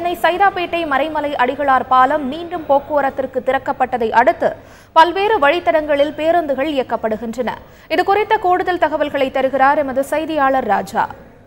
சென்னை சைதாப்பேட்டை மறைமலை அடிகளார் பாலம் மீண்டும் போக்குவரத்திற்கு திறக்கப்பட்டதை அடுத்து பல்வேறு வழித்தடங்களில் பேருந்துகள் இயக்கப்படுகின்றன இது குறித்த கூடுதல் தகவல்களை தருகிறார் எமது செய்தியாளர் ராஜா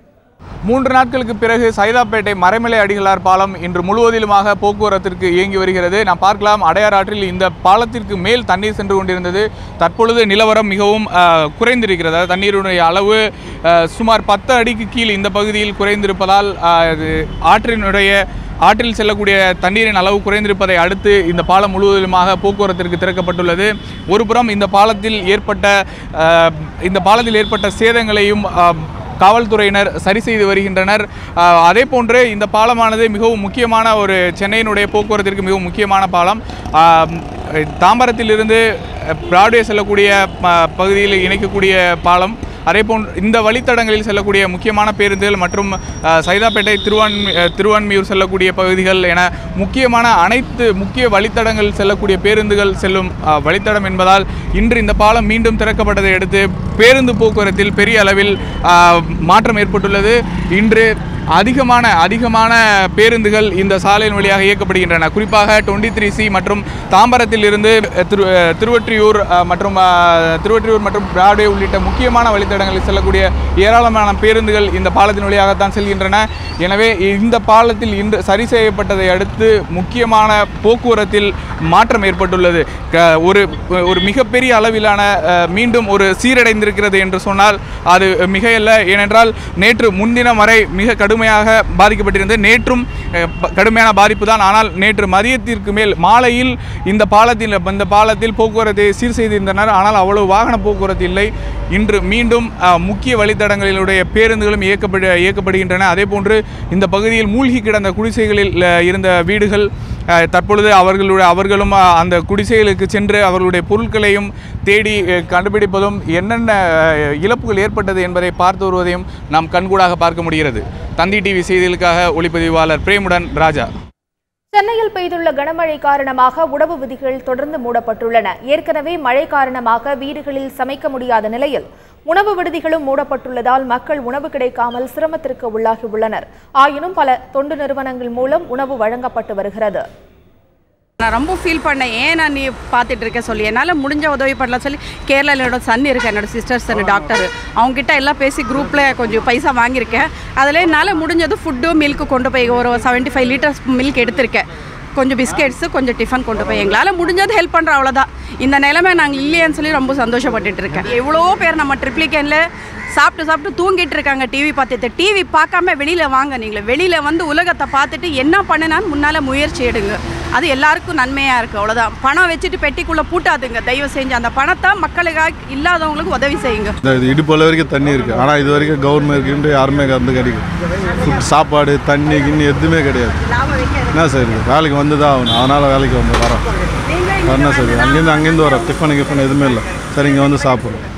மூன்று நாட்களுக்கு பிறகு சைதாப்பேட்டை மறைமலை அடிகளார் பாலம் இன்று முழுவதிலுமாக போக்குவரத்திற்கு இயங்கி வருகிறது நாம் பார்க்கலாம் அடையார் ஆற்றில் இந்த பாலத்திற்கு மேல் தண்ணீர் சென்று கொண்டிருந்தது தற்பொழுது நிலவரம் மிகவும் அஹ், குறைந்திருக்கிறது அதாவது தண்ணீருடைய அளவு அஹ், சுமார் பத்து அடிக்கு கீழ் இந்த பகுதியில் குறைந்திருப்பதால் அஹ், இது ஆற்றினுடைய ஆற்றில் செல்லக்கூடிய தண்ணீரின் அளவு குறைந்திருப்பதை அடுத்து இந்த பாலம் முழுவதுமாக போக்குவரத்திற்கு திறக்கப்பட்டுள்ளது ஒருபுறம் இந்த பாலத்தில் ஏற்பட்ட அஹ், இந்த பாலத்தில் ஏற்பட்ட சேதங்களையும் அஹ், காவல்துறையினர் சரி செய்து வருகின்றனர் அஹ், அதே போன்று இந்த பாலமானது மிகவும் முக்கியமான ஒரு சென்னையினுடைய போக்குவரத்திற்கு மிகவும் முக்கியமான பாலம் அஹ், தாம்பரத்திலிருந்து பிராட்வே செல்லக்கூடிய ப- பகுதியில் இணைக்கக்கூடிய பாலம் அதே போன்று இந்த வழித்தடங்களில் செல்லக்கூடிய முக்கியமான பேருந்துகள் மற்றும் அஹ், சைதாப்பேட்டை திருவான்மி அஹ், திருவான்மியூர் செல்லக்கூடிய பகுதிகள் என முக்கியமான அனைத்து முக்கிய வழித்தடங்கள் செல்லக்கூடிய பேருந்துகள் செல்லும் அஹ், வழித்தடம் என்பதால் இன்று இந்த பாலம் மீண்டும் திறக்கப்பட்டதை அடுத்து பேருந்து போக்குவரத்தில் பெரிய அளவில் அஹ், மாற்றம் ஏற்பட்டுள்ளது இன்று அதிகமான அதிகமான பேருந்துகள் இந்த சாலையின் வழியாக இயக்கப்படுகின்றன குறிப்பாக டுவெண்ட்டி த்ரீ சி மற்றும் தாம்பரத்தில் இருந்து திரு அஹ், திருவொற்றியூர் அஹ், மற்றும் அஹ், திருவொற்றியூர் மற்றும் பிராட்வே உள்ளிட்ட முக்கியமான வழித்தடங்களில் செல்லக்கூடிய ஏராளமான பேருந்துகள் இந்த பாலத்தின் வழியாகத்தான் செல்கின்றன எனவே இந்த பாலத்தில் இன்று சரி செய்யப்பட்டதை அடுத்து முக்கியமான போக்குவரத்தில் மாற்றம் ஏற்பட்டுள்ளது க- ஒரு ஒரு மிகப்பெரிய அளவிலான அஹ், மீண்டும் ஒரு சீரடைந்திருக்கிறது என்று சொன்னால் அது மிகையல்ல ஏனென்றால் நேற்று முன்தினம் வரை மிக கடுமையாக பாதிக்கப்பட்டிருந்தது நேற்றும் அஹ், ப- கடுமையான பாதிப்பு தான் ஆனால் நேற்று மதியத்திற்கு மேல் மாலையில் இந்த பாலத்தில் இந்த பாலத்தில் போக்குவரத்தை சீர் செய்திருந்தனர் ஆனால் அவ்வளவு வாகன போக்குவரத்து இல்லை இன்று மீண்டும் அஹ், முக்கிய வழித்தடங்களிலுடைய பேருந்துகளும் இயக்கப்படு இயக்கப்படுகின்றன அதே போன்று இந்த பகுதியில் மூழ்கி கிடந்த குடிசைகளில் அஹ், இருந்த வீடுகள் அஹ், தற்பொழுது அவர்களுடைய அவர்களும் அஹ், அந்த குடிசைகளுக்கு சென்று அவர்களுடைய பொருட்களையும் தேடி அஹ், கண்டுபிடிப்பதும் என்னென்ன அஹ், இழப்புகள் ஏற்பட்டது என்பதை பார்த்து வருவதையும் நாம் கண்கூடாக பார்க்க முடிகிறது தந்தி டிவி செய்திகளுக்காக ஒளிப்பதிவாளர் பிரேமுடன் ராஜா சென்னையில் பெய்துள்ள கனமழை காரணமாக உணவு விதிகள் தொடர்ந்து மூடப்பட்டுள்ளன ஏற்கனவே மழை காரணமாக வீடுகளில் சமைக்க முடியாத நிலையில் உணவு விடுதிகளும் மூடப்பட்டுள்ளதால் மக்கள் உணவு கிடைக்காமல் சிரமத்திற்கு உள்ளாகியுள்ளனர் ஆயினும் பல தொண்டு நிறுவனங்கள் மூலம் உணவு வழங்கப்பட்டு வருகிறது நான் ரொம்ப ஃபீல் பண்ணேன் ஏன் நான் நீ பார்த்துட்டு இருக்க சொல்லி என்னால் முடிஞ்ச உதவி பண்ணலாம் சொல்லி கேரளாவில் என்னோட சன் இருக்கு என்னோட சிஸ்டர்ஸ் அண்ட் டாக்டர் அவங்ககிட்ட எல்லாம் பேசி குரூப்பில் கொஞ்சம் பைசா வாங்கியிருக்கேன் அதில் என்னால் முடிஞ்சது ஃபுட்டு மில்க்கு கொண்டு போய் ஒரு செவன்ட்டி ஃபைவ் லிட்டர்ஸ் மில்க் எடுத்திருக்கேன் கொஞ்சம் பிஸ்கெட்ஸு கொஞ்சம் டிஃபன் கொண்டு போய் எங்களால் முடிஞ்சது ஹெல்ப் பண்ணுற அவ்வளோதான் இந்த நிலைமை நாங்கள் இல்லையேன்னு சொல்லி ரொம்ப சந்தோஷப்பட்டுட்டு இருக்கேன் எவ்வளோ பேர் நம்ம ட்ரிப்ளிகேனில் சாப்பிட்டு சாப்பிட்டு தூங்கிட்டு இருக்காங்க டிவி பார்த்துட்டு டிவி பார்க்காம வெளியில் வாங்க நீங்கள் வெளியில் வந்து உலகத்தை பார்த்துட்டு என்ன பண்ணினான்னு முன்னால் முயற்சி எடுங்க அது எல்லாருக்கும் நன்மையாக இருக்குது அவ்வளோதான் பணம் வச்சுட்டு பெட்டிக்குள்ளே பூட்டாதுங்க தயவு செஞ்சு அந்த பணத்தை மக்களுக்காக இல்லாதவங்களுக்கு உதவி செய்யுங்க இந்த இது இடுப்பு வரைக்கும் தண்ணி இருக்குது ஆனால் இது வரைக்கும் கவர்மெண்ட்க்கு யாருமே வந்து கிடைக்கும் ஃபுட் சாப்பாடு தண்ணி கிண்ணி எதுவுமே கிடையாது என்ன சார் இது வேலைக்கு வந்து தான் ஆகணும் அதனால் வேலைக்கு வந்து வரோம் என்ன சார் இது? அங்கேருந்து அங்கேருந்து வரோம் டிஃபன் கிஃபன் எதுவுமே இல்லை சரி இங்கே வந்து சாப்பிட்றோம்